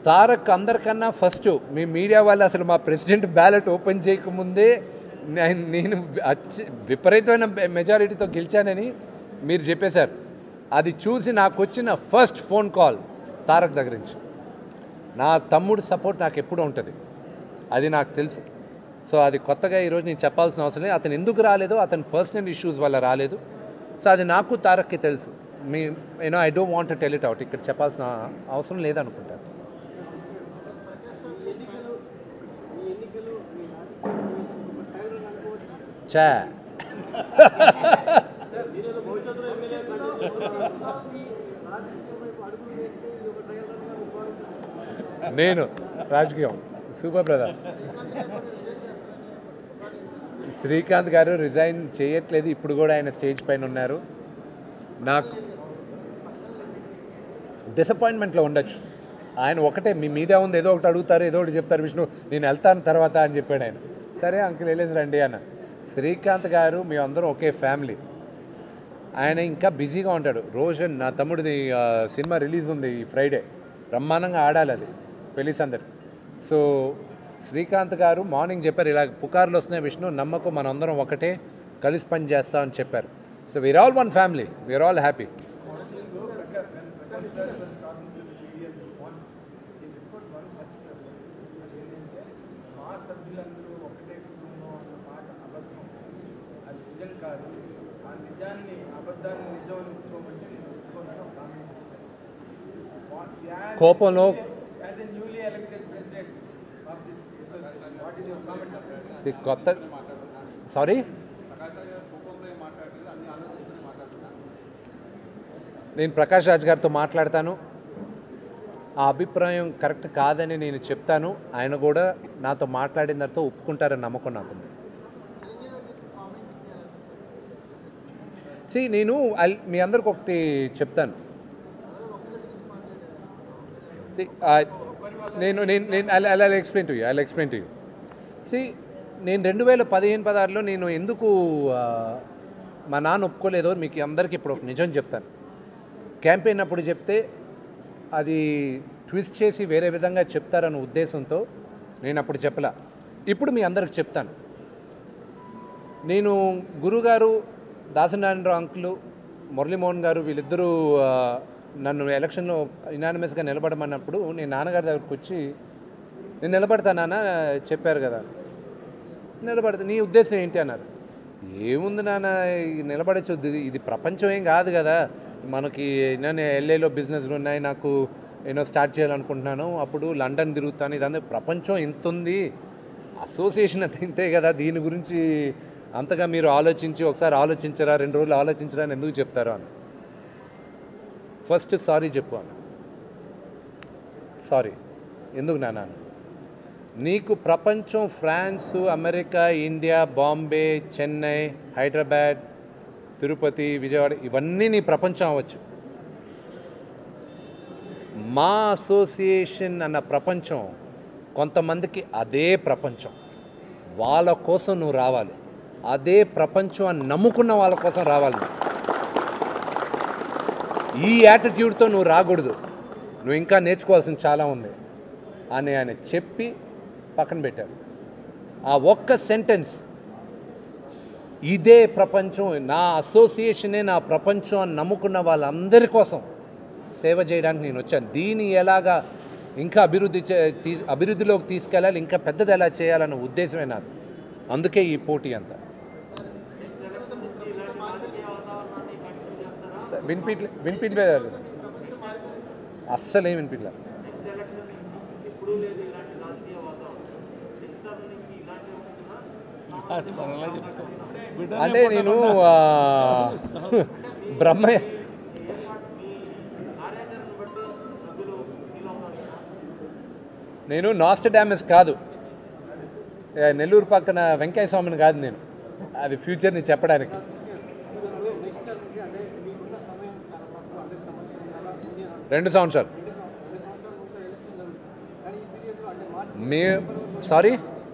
తారక్ అందరికన్నా ఫస్ట్ మీ మీడియా వాళ్ళు అసలు మా ప్రెసిడెంట్ బ్యాలెట్ ఓపెన్ చేయకముందే నేను- నేను అచ్చ- విపరీతమైన మెజారిటీతో గెలిచానని మీరు చెప్పేశారు అది చూసి నాకు వచ్చిన ఫస్ట్ ఫోన్ కాల్ తారక్ దగ్గర నుంచి నా తమ్ముడు సపోర్ట్ నాకు ఎప్పుడూ ఉంటుంది అది నాకు తెలుసు సో అది కొత్తగా ఈరోజు నేను చెప్పాల్సిన అవసరం లేదు అతను ఎందుకు రాలేదో అతని పర్సనల్ ఇష్యూస్ వల్ల రాలేదు సో అది నాకు తారక్కి తెలుసు మీ you know I don't want tell it out ఇక్కడ చెప్పాల్సిన అవసరం లేదనుకుంటాను చా నేను రాజకీయం సూపర్ బ్రదర్ శ్రీకాంత్ గారు రిజైన్ చేయట్లేదు ఇప్పుడు కూడా ఆయన స్టేజ్ పైన ఉన్నారు నాకు డిసప్పాయింట్మెంట్లో ఉండొచ్చు ఆయన ఒకటే మీ మీడియా ఉంది ఏదో ఒకటి అడుగుతారు ఏదో ఒకటి చెప్తారు విష్ణు నేను వెళ్తాను తర్వాత అని చెప్పాడు ఆయన సరే అంకుల్ వెళ్ళేసి రండి అన్న శ్రీకాంత్ గారు మీ అందరం ఒకే ఫ్యామిలీ ఆయన ఇంకా బిజీగా ఉంటాడు రోషన్ నా తమ్ముడిది ఆ, సినిమా రిలీజ్ ఉంది ఈ ఫ్రైడే బ్రహ్మాండంగా ఆడాలి అది పెళ్లి సందడి సో శ్రీకాంత్ గారు మార్నింగ్ చెప్పారు ఇలా పుకార్లు వస్తున్నాయి విష్ణు నమ్మకం మనందరం ఒకటే కలిసి పని చేస్తామని చెప్పారు so we're all one family we are all happy మా సభ్యులందరూ ఒకటే కుటుంబం అన్న మాట అబద్ధం అది నిజం కాదు ఆ నిజాన్ని అబద్ధాన్ని నిజం అని ఒప్పుకోమంటే నేను ఒప్పుకోను కామెంట్ చేస్తాను కోపంలో as a newly elected president of this association what is your comment ఇది కొత్త సారీ నేను ప్రకాష్ రాజ్ గారితో మాట్లాడతాను ఆ అభిప్రాయం కరెక్ట్ కాదని నేను చెప్తాను ఆయన కూడా నాతో మాట్లాడిన తర్వాత ఒప్పుకుంటారని నమ్మకం నాకుంది సి నేను ఐ- మీ అందరికి ఒకటి చెప్తాను See, I- నేను నేను నేను అలా explain to you I explain to you see నేను రెండు వేల పదిహేను పదహారులో నేను ఎందుకు ఆ, మా నాన్న ఒప్పుకోలేదో మీకు అందరికీ ఇప్పుడు ఒక నిజం చెప్తాను క్యాంపెయిన్ అప్పుడు చెప్తే అది ట్విస్ట్ చేసి వేరే విధంగా చెప్తారన్న ఉద్దేశంతో నేను అప్పుడు చెప్పలా ఇప్పుడు మీ అందరికి చెప్తాను నేను గురుగారు దాసనారాయణరావు అంకులు మురళీమోహన్ గారు వీళ్ళిద్దరూ ఆ, నన్ను ఎలక్షన్లో ఇనానిమస్గా నిలబడమన్నప్పుడు నేను నాన్నగారి దగ్గరకు వచ్చి నేను నిలబడతానా చెప్పారు కదా నిలబడతా నీ ఉద్దేశం ఏంటి అన్నారు ఏముంది నాన్న ఈ నిలబడచ్చు ఇది ఇది ప్రపంచం ఏం కాదు కదా మనకి నేను ఎల్ఏలో బిజినెస్లు ఉన్నాయి నాకు ఏదో స్టార్ట్ చేయాలనుకుంటున్నాను అప్పుడు లండన్ తిరుగుతాను ఇదంతా ప్రపంచం ఇంత ఉంది అసోసియేషన్ అంత ఇంతే కదా దీని గురించి అంతగా మీరు ఆలోచించి ఒకసారి ఆలోచించరా రెండు రోజులు ఆలోచించరా అని ఎందుకు చెప్తారు అని ఫస్ట్ సారీ చెప్పు అని సారీ ఎందుకు నాన్న అని. నీకు ప్రపంచం France America India Bombay Chennai Hyderabad Tirupati Vijayawada ఇవన్నీ నీ ప్రపంచం అవ్వచ్చు మా అసోసియేషన్ అన్న ప్రపంచం కొంతమందికి అదే ప్రపంచం వాళ్ళ కోసం నువ్వు రావాలి అదే ప్రపంచం అని నమ్ముకున్న వాళ్ళ కోసం రావాలి నువ్వు. ఈ యాటిట్యూడ్తో నువ్వు రాకూడదు నువ్వు ఇంకా నేర్చుకోవాల్సింది చాలా ఉంది అని ఆయన చెప్పి పక్కన పెట్టారు ఆ ఒక్క సెంటెన్స్ ఇదే ప్రపంచం నా అసోసియేషనే నా ప్రపంచం అని నమ్ముకున్న వాళ్ళందరి కోసం సేవ చేయడానికి నేను వచ్చాను దీన్ని ఎలాగా ఇంకా అభివృద్ధి చే తీ అభివృద్ధిలోకి తీసుకెళ్ళాలి ఇంకా పెద్దది ఎలా చేయాలన్న ఉద్దేశమే నాది అందుకే ఈ పోటీ అంతా వినిపిట్లే వినిపించలేదు అస్సలేం వినిపించలేదు అది మనలా చెప్తాం బిడ్డ అంటే నేను ఆ, బ్రహ్మయ్య నేను నాస్ట్ డ్యామేజ్ కాదు ఏ, నెల్లూరు పక్కన వెంకయ్య స్వామిని కాదు నేను అది ఫ్యూచర్ని చెప్పడానికి రెండు సంవత్సరాలు మీ సారీ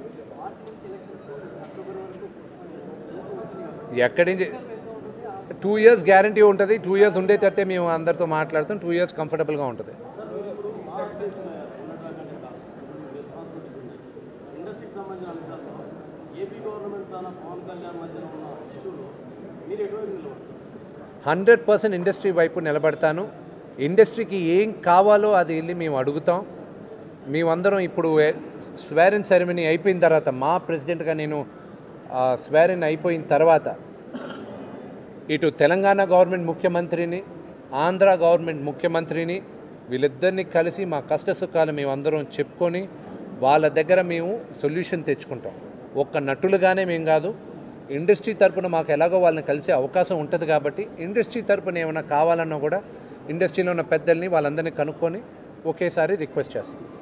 ఎక్కడి నుంచి టూ ఇయర్స్ గ్యారంటీ ఉంటుంది టూ ఇయర్స్ ఉండేటట్టే మేము అందరితో మాట్లాడుతాం టూ ఇయర్స్ కంఫర్టబుల్గా ఉంటుంది సంబంధించిన అంశాల్లో ఏపీ గవర్నమెంట్ తన పవన్ కళ్యాణ్ మధ్యన ఉన్న ఇష్యూలో మీరు ఎటువంటి నిలబడతారు హండ్రెడ్ పర్సెంట్ ఇండస్ట్రీ వైపు నిలబడతాను ఇండస్ట్రీకి ఏం కావాలో అది వెళ్ళి మేము అడుగుతాం మేమందరం ఇప్పుడు స్వేరిన్ సెరమనీ అయిపోయిన తర్వాత మా ప్రెసిడెంట్గా నేను స్వేరిన్ అయిపోయిన తర్వాత ఇటు తెలంగాణ గవర్నమెంట్ ముఖ్యమంత్రిని ఆంధ్ర గవర్నమెంట్ ముఖ్యమంత్రిని వీళ్ళిద్దరిని కలిసి మా కష్ట సుఖాలు మేమందరం చెప్పుకొని వాళ్ళ దగ్గర మేము సొల్యూషన్ తెచ్చుకుంటాం ఒక్క నటులుగానే మేము కాదు ఇండస్ట్రీ తరపున మాకు ఎలాగో వాళ్ళని కలిసే అవకాశం ఉంటుంది కాబట్టి ఇండస్ట్రీ తరపున ఏమైనా కావాలన్నా కూడా ఇండస్ట్రీలో ఉన్న పెద్దల్ని వాళ్ళందరినీ కనుక్కొని ఒకేసారి రిక్వెస్ట్ చేస్తాం